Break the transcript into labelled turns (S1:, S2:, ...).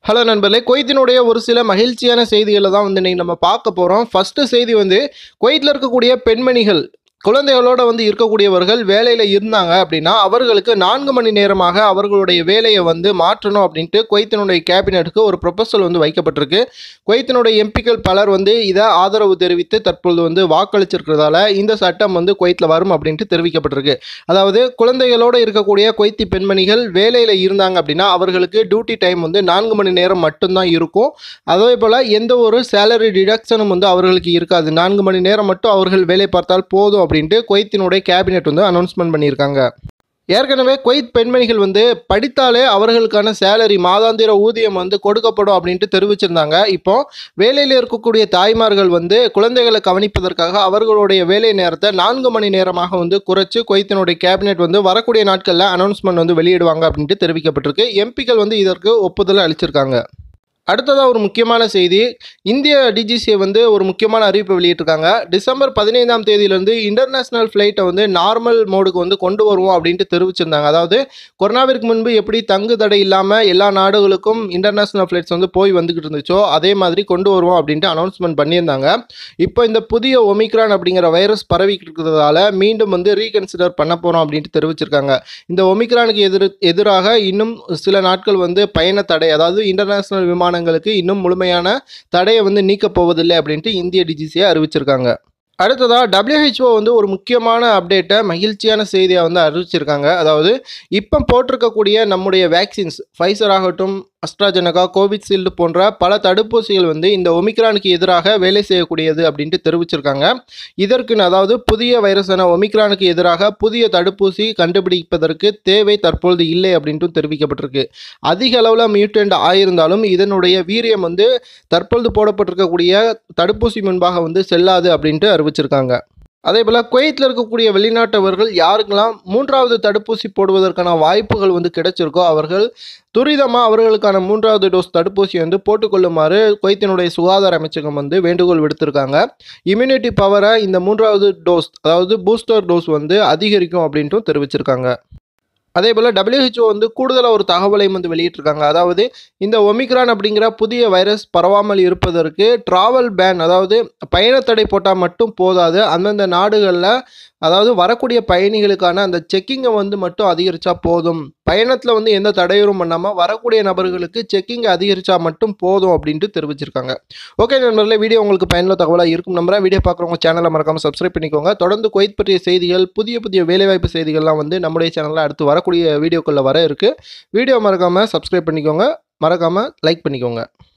S1: hello நண்பர்களே குவைத்தினுடைய ஒரு சில மகிழ்ச்சியான செய்திகளை தான் வந்து இன்னைக்கு நம்ம பார்க்க போகிறோம் ஃபஸ்ட்டு செய்தி வந்து குவைத்தில் இருக்கக்கூடிய பெண்மணிகள் குழந்தைகளோட வந்து இருக்கக்கூடியவர்கள் வேலையில் இருந்தாங்க அப்படின்னா அவர்களுக்கு நான்கு மணி நேரமாக அவர்களுடைய வேலையை வந்து மாற்றணும் அப்படின்ட்டு குவைத்தினுடைய கேபினெட்டுக்கு ஒரு ப்ரொபோசல் வந்து வைக்கப்பட்டிருக்கு குவைத்தினுடைய எம்பிக்கள் பலர் வந்து இதை ஆதரவு தெரிவித்து தற்பொழுது வந்து வாக்களிச்சிருக்கிறதால இந்த சட்டம் வந்து குவைத்தில் வரும் அப்படின்ட்டு தெரிவிக்கப்பட்டிருக்கு அதாவது குழந்தைகளோடு இருக்கக்கூடிய குவைத்தி பெண்மணிகள் வேலையில் இருந்தாங்க அப்படின்னா அவர்களுக்கு டியூட்டி டைம் வந்து நான்கு மணி நேரம் மட்டும்தான் இருக்கும் அதே போல் எந்த ஒரு சேலரி டிடக்ஷனும் வந்து அவர்களுக்கு இருக்காது நான்கு மணி நேரம் மட்டும் அவர்கள் வேலை பார்த்தால் போதும் அப்படின்ட்டு குவைத்தினுடைய கேபினெட் வந்து அனௌன்ஸ்மெண்ட் பண்ணியிருக்காங்க ஏற்கனவே குவைத் பெண்மணிகள் வந்து படித்தாலே அவர்களுக்கான சேலரி மாதாந்திர ஊதியம் வந்து கொடுக்கப்படும் அப்படின்ட்டு தெரிவிச்சிருந்தாங்க இப்போ வேலையில் இருக்கக்கூடிய தாய்மார்கள் வந்து குழந்தைகளை கவனிப்பதற்காக அவர்களுடைய வேலை நேரத்தை நான்கு மணி நேரமாக வந்து குறைச்சு குவைத்தினுடைய கேபினெட் வந்து வரக்கூடிய நாட்களில் அனௌன்ஸ்மெண்ட் வந்து வெளியிடுவாங்க அப்படின்ட்டு தெரிவிக்கப்பட்டிருக்கு எம்பிக்கள் வந்து இதற்கு ஒப்புதல் அளிச்சிருக்காங்க அடுத்ததாக ஒரு முக்கியமான செய்தி இந்திய டிஜிசிஏ வந்து ஒரு முக்கியமான அறிவிப்பை வெளியிட்டிருக்காங்க டிசம்பர் பதினைந்தாம் தேதியிலேருந்து இன்டர்நேஷ்னல் ஃப்ளைட்டை வந்து நார்மல் மோடுக்கு வந்து கொண்டு வருவோம் அப்படின்ட்டு தெரிவிச்சிருந்தாங்க அதாவது கொரோனாவிற்கு முன்பு எப்படி தங்கு தடை இல்லாமல் எல்லா நாடுகளுக்கும் இன்டர்நேஷ்னல் ஃப்ளைட்ஸ் வந்து போய் வந்துக்கிட்டு இருந்துச்சோ அதே மாதிரி கொண்டு வருவோம் அப்படின்ட்டு அனௌன்ஸ்மெண்ட் பண்ணியிருந்தாங்க இப்போ இந்த புதிய ஒமிக்ரான் அப்படிங்கிற வைரஸ் பரவிக்கிட்டு இருக்கிறதால மீண்டும் வந்து ரீகன்சிடர் பண்ண போகிறோம் அப்படின்ட்டு தெரிவிச்சிருக்காங்க இந்த ஒமிக்ரானுக்கு எதிர் எதிராக இன்னும் சில நாட்கள் வந்து பயண தடை அதாவது இன்டர்நேஷ்னல் விமானங்களுக்கு இன்னும் முழுமையான தடையை வந்து நீக்கப் போவதில்லை அப்படின்ட்டு இந்திய டிஜிசியை அறிவிச்சிருக்காங்க அடுத்ததாக WHO வந்து ஒரு முக்கியமான அப்டேட்டை மகிழ்ச்சியான செய்தியை வந்து அறிவிச்சிருக்காங்க அதாவது இப்போ போட்டிருக்கக்கூடிய நம்முடைய வேக்சின்ஸ் ஃபைசர் ஆகட்டும் அஸ்ட்ராஜெனகா கோவிட்ஷீல்டு போன்ற பல தடுப்பூசிகள் வந்து இந்த ஒமிக்ரானுக்கு எதிராக வேலை செய்யக்கூடியது அப்படின்ட்டு தெரிவிச்சிருக்காங்க இதற்குன்னு அதாவது புதிய வைரஸான ஒமிக்ரானுக்கு எதிராக புதிய தடுப்பூசி கண்டுபிடிப்பதற்கு தேவை தற்பொழுது இல்லை அப்படின்ட்டும் தெரிவிக்கப்பட்டிருக்கு அதிக அளவில் மியூட்டன்ட் ஆயிருந்தாலும் இதனுடைய வீரியம் வந்து தற்பொழுது போடப்பட்டிருக்கக்கூடிய தடுப்பூசி முன்பாக வந்து செல்லாது அப்படின்ட்டு அறிவிச்சிருக்காங்க அதே போல் குவைத்தில் இருக்கக்கூடிய வெளிநாட்டவர்கள் யாருக்கெல்லாம் மூன்றாவது தடுப்பூசி போடுவதற்கான வாய்ப்புகள் வந்து கிடைச்சிருக்கோ அவர்கள் துரிதமாக அவர்களுக்கான மூன்றாவது டோஸ் தடுப்பூசி வந்து போட்டுக்கொள்ளுமாறு குவைத்தினுடைய சுகாதார அமைச்சகம் வந்து வேண்டுகோள் விடுத்திருக்காங்க இம்யூனிட்டி பவரை இந்த மூன்றாவது டோஸ் அதாவது பூஸ்டர் டோஸ் வந்து அதிகரிக்கும் அப்படின்ட்டும் தெரிவிச்சிருக்காங்க அதே போல் WHO வந்து கூடுதலாக ஒரு தகவலையும் வந்து வெளியிட்டிருக்காங்க அதாவது இந்த ஒமிக்ரான் அப்படிங்கிற புதிய வைரஸ் பரவாமல் இருப்பதற்கு ட்ராவல் பேன் அதாவது பயணத்தடை போட்டால் மட்டும் போதாது அந்தந்த நாடுகளில் அதாவது வரக்கூடிய பயணிகளுக்கான அந்த செக்கிங்கை வந்து மட்டும் அதிகரித்தா போதும் பயணத்தில் வந்து எந்த தடையும் பண்ணாமல் வரக்கூடிய நபர்களுக்கு செக்கிங்கை அதிகரித்தா மட்டும் போதும் அப்படின்ட்டு தெரிவிச்சிருக்காங்க ஓகே நண்பர்களே வீடியோ உங்களுக்கு பயனுள்ள தகவலாக இருக்கும் நம்புறேன் வீடியோ பார்க்குறவங்க சேனலை மறக்காமல் சப்ஸ்கிரைப் பண்ணிக்கோங்க தொடர்ந்து குவைத் பற்றிய செய்திகள் புதிய புதிய வேலைவாய்ப்பு செய்திகள்லாம் வந்து நம்முடைய சேனலில் அடுத்து வரக்கூடிய வீடியோக்களில் வர இருக்குது வீடியோ மறக்காமல் சப்ஸ்கிரைப் பண்ணிக்கோங்க மறக்காமல் லைக் பண்ணிக்கோங்க